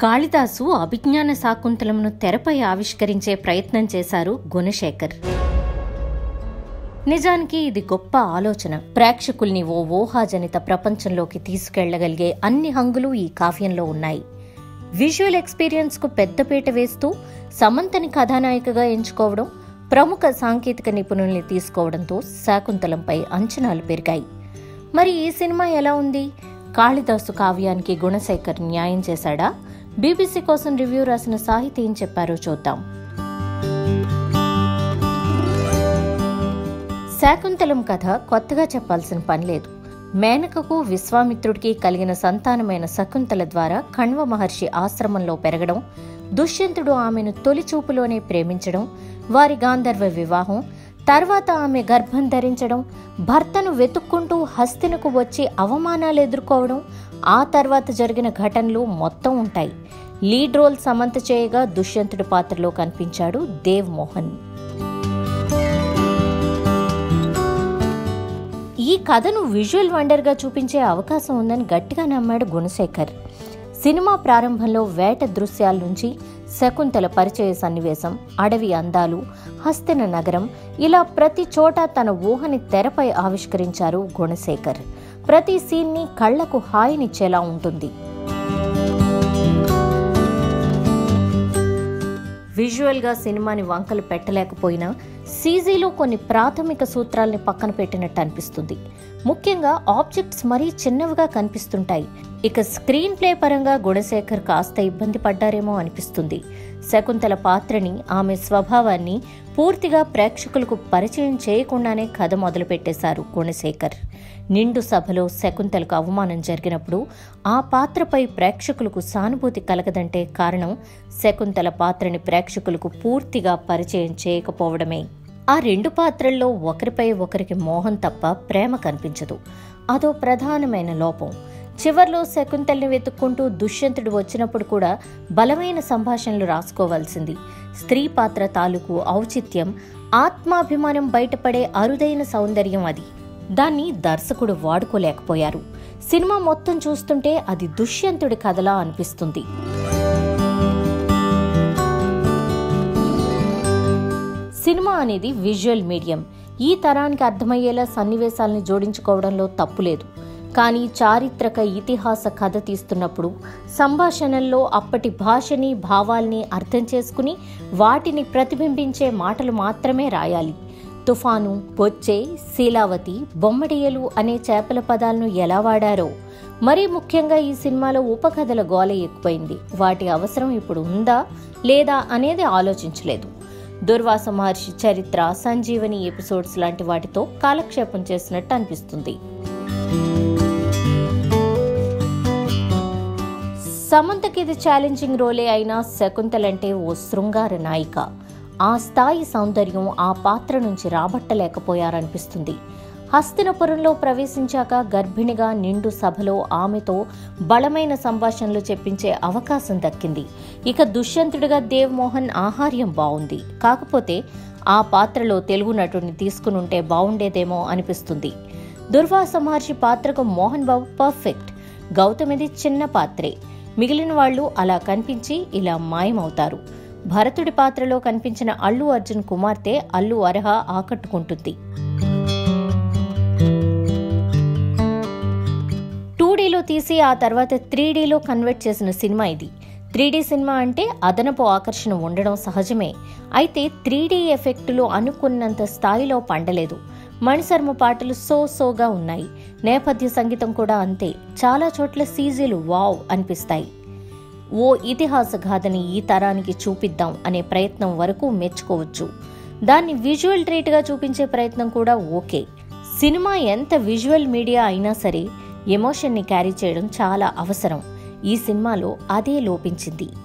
కాళిదాసు అభిజ్ఞాన శాకుంతలమును తెరపై ఆవిష్కరించే ప్రయత్నం చేశారు గుణశేఖర్ నిజానికి ఇది గొప్ప ఆలోచన ప్రేక్షకుల్ని ఓ ఊహాజనిత ప్రపంచంలోకి తీసుకెళ్లగలిగే అన్ని హంగులు ఈ కావ్యంలో ఉన్నాయి విజువల్ ఎక్స్పీరియన్స్ కు పెద్దపీట వేస్తూ సమంతని కథానాయికగా ఎంచుకోవడం ప్రముఖ సాంకేతిక నిపుణుల్ని తీసుకోవడంతో శాకుంతలంపై అంచనాలు పెరిగాయి మరి ఈ సినిమా ఎలా ఉంది కాళిదాసు కావ్యానికి గుణశేఖర్ న్యాయం చేశాడా బీబీసీ కోసం రివ్యూ రాసిన సాహితీ ఏం చెప్పారో చూద్దాం శాకుంతలం కథ కొత్తగా చెప్పాల్సిన పని లేదు మేనకకు విశ్వామిత్రుడికి కలిగిన సంతానమైన శకుంతల ద్వారా కణ్వ మహర్షి ఆశ్రమంలో పెరగడం దుష్యంతుడు ఆమెను తొలి చూపులోనే ప్రేమించడం వారి గాంధర్వ వివాహం తర్వాత ఆమె గర్భం ధరించడం భర్తను వెతుక్కుంటూ హస్తినకు వచ్చి అవమానాలు ఎదుర్కోవడం ఆ తర్వాత జరిగిన ఘటనలు మొత్తం ఉంటాయి లీడ్ రోల్ సమంత చేయగా దుష్యంతుడి పాత్రలో కనిపించాడు దేవ్ మోహన్ ఈ కథను విజువల్ వండర్గా చూపించే అవకాశం ఉందని గట్టిగా నమ్మాడు గుణశేఖర్ సినిమా ప్రారంభంలో వేట దృశ్యాల నుంచి శకుంతల పరిచయ సన్నివేశం అడవి అందాలు హస్తిన నగరం ఇలా ప్రతి చోట తన ఊహని తెరపై ఆవిష్కరించారు గుణశేఖర్ ప్రతి సీన్ని కళ్లకు హాయినిచ్చేలా ఉంటుంది విజువల్గా సినిమాని వంకలు పెట్టలేకపోయినా సీజీలో కొన్ని ప్రాథమిక సూత్రాల్ని పక్కన పెట్టినట్టు అనిపిస్తుంది ముఖ్యంగా ఆబ్జెక్ట్స్ మరీ చిన్నవిగా కనిపిస్తుంటాయి ఇక స్క్రీన్ ప్లే పరంగా గుణశేఖర్ కాస్త ఇబ్బంది పడ్డారేమో అనిపిస్తుంది శకుంతల పాత్రని ఆమె స్వభావాన్ని పూర్తిగా ప్రేక్షకులకు పరిచయం చేయకుండానే కథ మొదలుపెట్టేశారు గుణశేఖర్ నిండు సభలో శకుంతలకు అవమానం జరిగినప్పుడు ఆ పాత్రపై ప్రేక్షకులకు సానుభూతి కలగదంటే కారణం శకుంతల పాత్రని ప్రేక్షకులకు పూర్తిగా పరిచయం చేయకపోవడమే ఆ రెండు పాత్రల్లో ఒకరిపై ఒకరికి మోహం తప్ప ప్రేమ కనిపించదు అదో ప్రధానమైన లోపం చివర్లో శకుంతల్ని వెతుక్కుంటూ దుష్యంతుడు వచ్చినప్పుడు కూడా బలమైన సంభాషణలు రాసుకోవాల్సింది స్త్రీ పాత్ర తాలూకు ఔచిత్యం ఆత్మాభిమానం బయటపడే అరుదైన సౌందర్యం అది దాన్ని దర్శకుడు వాడుకోలేకపోయారు సినిమా మొత్తం చూస్తుంటే అది దుష్యంతుడి కథలా అనిపిస్తుంది సినిమా అనేది విజువల్ మీడియం ఈ తరానికి అర్థమయ్యేలా సన్నివేశాలను జోడించుకోవడంలో తప్పులేదు కానీ చారిత్రక ఇతిహాస కథ తీస్తున్నప్పుడు సంభాషణల్లో అప్పటి భాషని భావాల్ని అర్థం చేసుకుని వాటిని ప్రతిబింబించే మాటలు మాత్రమే రాయాలి తుఫాను బొచ్చే శీలావతి బొమ్మడియలు అనే చేపల పదాలను ఎలా వాడారో మరీ ముఖ్యంగా ఈ సినిమాలో ఉపకథల గోల ఎక్కువైంది వాటి అవసరం ఇప్పుడు ఉందా లేదా అనేది ఆలోచించలేదు దుర్వాస మహర్షి చరిత్ర సంజీవని ఎపిసోడ్స్ లాంటి వాటితో కాలక్షేపం చేసినట్టు అనిపిస్తుంది సమంతకి ఇది ఛాలెంజింగ్ రోలే అయినా శకుంతలంటే ఓ శృంగార నాయిక ఆ స్థాయి సౌందర్యం ఆ పాత్ర నుంచి రాబట్టలేకపోయారనిపిస్తుంది హస్తినపురంలో ప్రవేశించాక గర్భిణిగా నిండు సభలో ఆమెతో బలమైన సంభాషణలు చెప్పించే అవకాశం దక్కింది ఇక దుష్యంతుడిగా దేవ్ మోహన్ ఆహార్యం బాగుంది కాకపోతే ఆ పాత్రలో తెలుగు నటుడిని తీసుకునుంటే బాగుండేదేమో అనిపిస్తుంది దుర్వాస మహర్షి పాత్రకు మోహన్ బాబు పర్ఫెక్ట్ గౌతమిది చిన్న పాత్రే మిగిలిన వాళ్ళు అలా కనిపించి ఇలా మాయమవుతారు భరతుడి పాత్రలో కనిపించిన అల్లు అర్జున్ కుమార్తె అల్లు అర్హ ఆకట్టుకుంటుంది టూ డీలో తీసి ఆ తర్వాత త్రీ డీలో కన్వర్ట్ చేసిన సినిమా ఇది త్రీ డీ సినిమా అంటే అదనపు ఆకర్షణ ఉండడం సహజమే అయితే త్రీ డీ ఎఫెక్టులు అనుకున్నంత స్థాయిలో పండలేదు మణిశర్మ పాటలు సో సోగా ఉన్నాయి నేపథ్య సంగీతం కూడా అంతే చాలా చోట్ల సీజీలు వావ్ అనిపిస్తాయి ఓ ఇతిహాస గాథని ఈ తరానికి చూపిద్దాం అనే ప్రయత్నం వరకు మెచ్చుకోవచ్చు దాన్ని విజువల్ ట్రీట్గా చూపించే ప్రయత్నం కూడా ఓకే సినిమా ఎంత విజువల్ మీడియా అయినా సరే ఎమోషన్ని క్యారీ చేయడం చాలా అవసరం ఈ సినిమాలో అదే లోపించింది